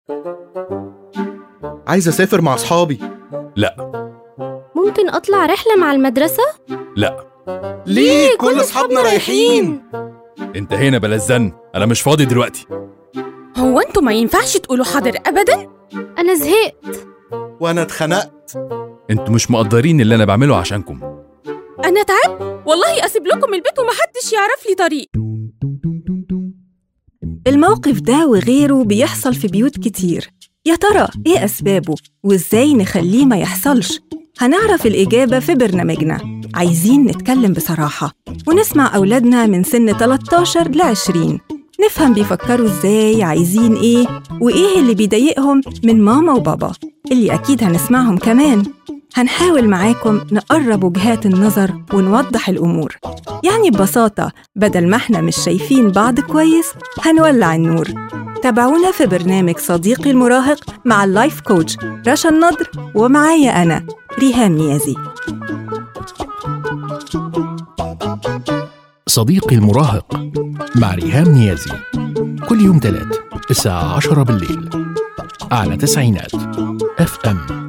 عايز اسافر مع اصحابي لا ممكن أطلع رحلة مع المدرسة؟ لا ليه كل اصحابنا رايحين انت هنا بلا الزن انا مش فاضي دلوقتي هو انتوا ما ينفعش تقولوا حاضر ابدا أنا زهقت وانا اتخنقت انتوا مش مقدرين اللي انا بعمله عشانكم انا تعبت والله اسيب لكم البيت ومحدش يعرف لي طريق الموقف ده وغيره بيحصل في بيوت كتير يا ترى إيه أسبابه وإزاي نخليه ما يحصلش؟ هنعرف الإجابة في برنامجنا عايزين نتكلم بصراحة ونسمع أولادنا من سن 13 ل 20 نفهم بيفكروا إزاي عايزين إيه وإيه اللي بيضايقهم من ماما وبابا اللي أكيد هنسمعهم كمان هنحاول معاكم نقرب وجهات النظر ونوضح الأمور يعني ببساطة بدل ما احنا مش شايفين بعض كويس هنولع النور تابعونا في برنامج صديقي المراهق مع اللايف كوتش رشا النضر ومعايا أنا ريهام نيازي صديقي المراهق مع ريهام نيازي كل يوم تلات الساعة عشرة بالليل على تسعينات اف ام